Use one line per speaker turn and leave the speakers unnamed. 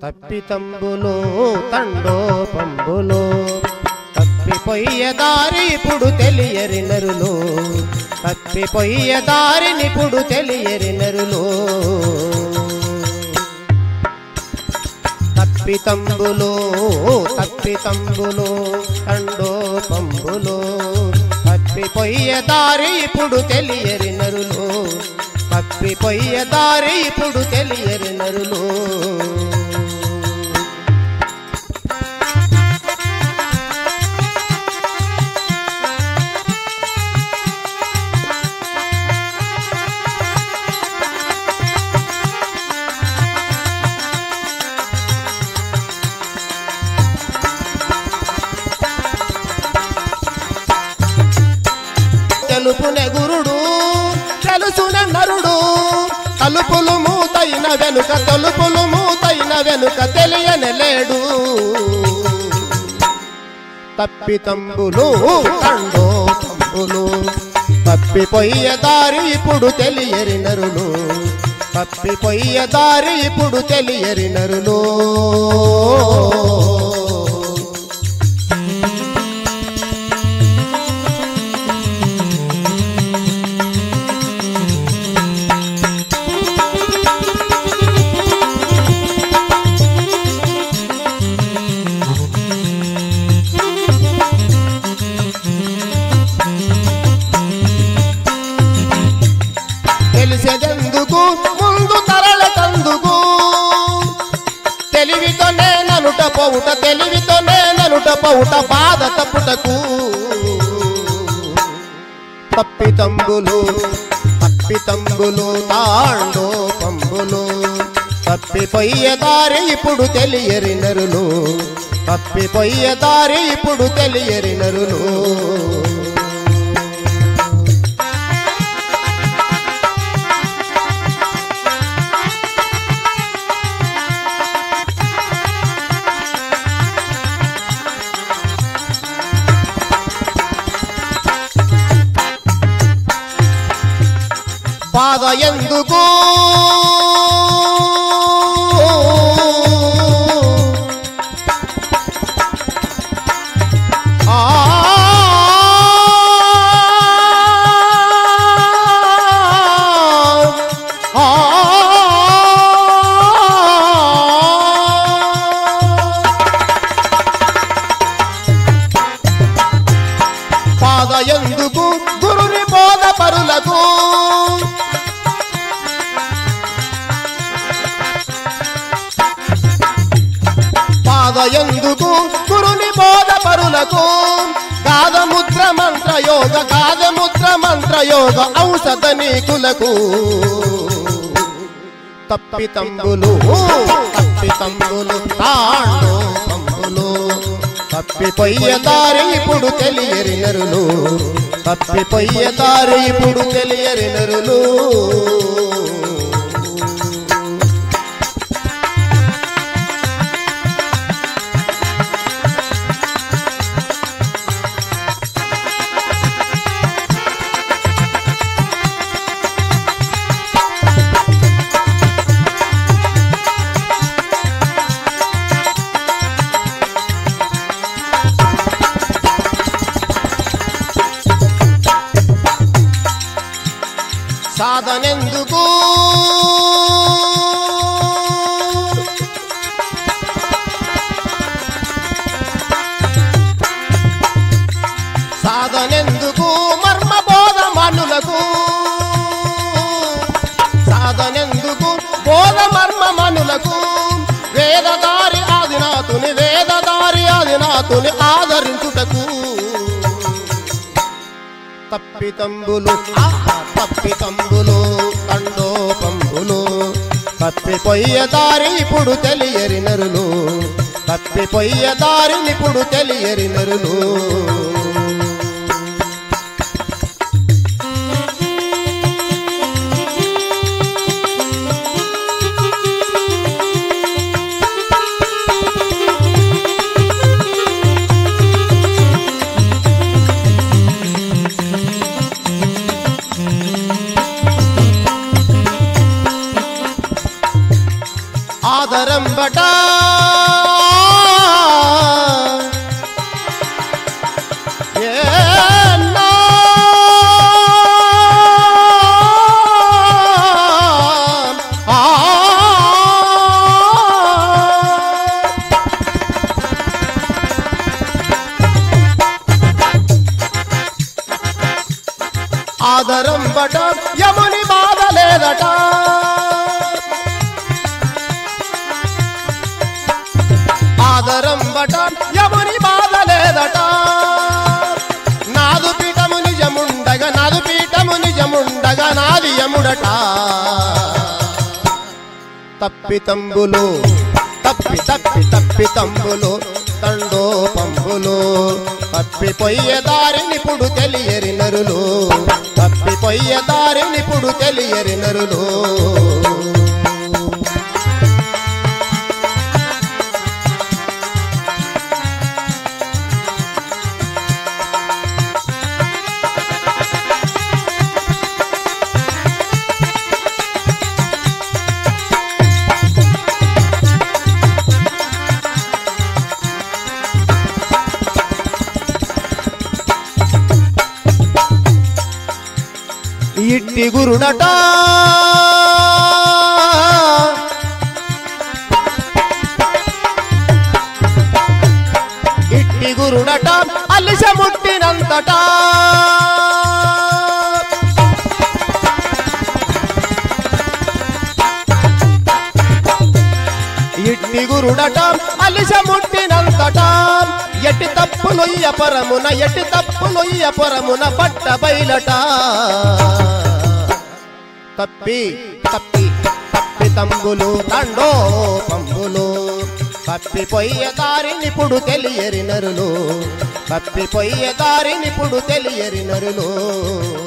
తప్పితంబులు తండోపంబులు తప్పిపోయే దారి ఇప్పుడు తెలియరి నరులు తప్పిపోయే దారినిప్పుడు తెలియరి నరులు తప్పితంబులు తప్పితంబులు తండోపంబులు తప్పిపోయే దారి ఇప్పుడు తెలియరి నరులు తప్పిపోయే దారి ఇప్పుడు తెలియరి నరులు తెలుపునే గురుడు తెలుసునే నరుడు తలుపులు మూతైన వెనుక తలుపులు మూతైన వెనుక తెలియనలేడు తప్పితంబులు తండో తంబులు తప్పిపోయే దారి ఇప్పుడు తెలియరి నరులు తప్పిపోయే దారి ఇప్పుడు తెలియరి నరులు తెలిసేదెందుకు ముందు తరలకందుకు తెలివితోనే నలుట పౌట తెలివితోనే నలుట పౌట బాధ తప్పుటకు తప్పితంబులు తప్పితంబులు తాండో పంబులు తప్పిపోయే దారి ఇప్పుడు తెలియరి నరులు తప్పిపోయే దారి ఇప్పుడు తెలియరి నరులు బాధ ఎందుకు ఆ ఆ పాద ఎందుకు గురుని బోధ పరులకు పాద ఎందుకు గురుని బోధ పరులకు గాదముద్ర మంత్ర యోగ గాదముద్ర మంత్ర యోగ ఔషధ నీకులకు తప్పితంబులు తప్పితంబులు తాండో పంబులు తప్పిపోయే దారి ఇప్పుడు తెలియరి నరులు తప్పిపోయే దారి ఇప్పుడు తెలియరి నరులు సాధనెందుకు సాధనెందుకు మర్మబోధ మనులకు సాధనెందుకు బోధ మర్మ మనులకు వేదదారి ఆదినాథుని వేదదారి ఆదినాథుని ఆదరించుటకు తప్పితంబులు ఆ తప్పితంబులు తండోపంబులు తప్పిపోయే దారి ఇప్పుడు తెలియరి నరులు తప్పిపోయే దారినిప్పుడు తెలియరి నరులు ఆదరంబ ఆదరంబట ఏన్నా ఆ ఆదరం బట యముని బాధ లేదట ఆదరం బట యముని బాధ లేదట నాదు పీఠము నిజముండగా నాదు పీఠము నిజముండగా నాది యముడట తప్పి తంబులు తప్పి తప్పి తప్పి తంబులు తండో పంబులు తప్పిపోయే దారినిప్పుడు తెలియరి నరులు తప్పిపోయే దారినిప్పుడు తెలియరి నరులు ఇట్టి గురుడట ఇట్టి గురుడట అలిస ముట్టినంతట ఇట్టి గురుడట అలిస ముట్టినంతట ఎట్టి తప్పు నొయ్య పరమున ఎట్టి తప్పు నొయ్య పరమున పట్ట బయలట తప్పి తప్పి తప్పి తంబులు తండో పంబులు తప్పిపోయే దారినిప్పుడు తెలియరి నరులు తప్పిపోయే దారినిప్పుడు తెలియరి నరులు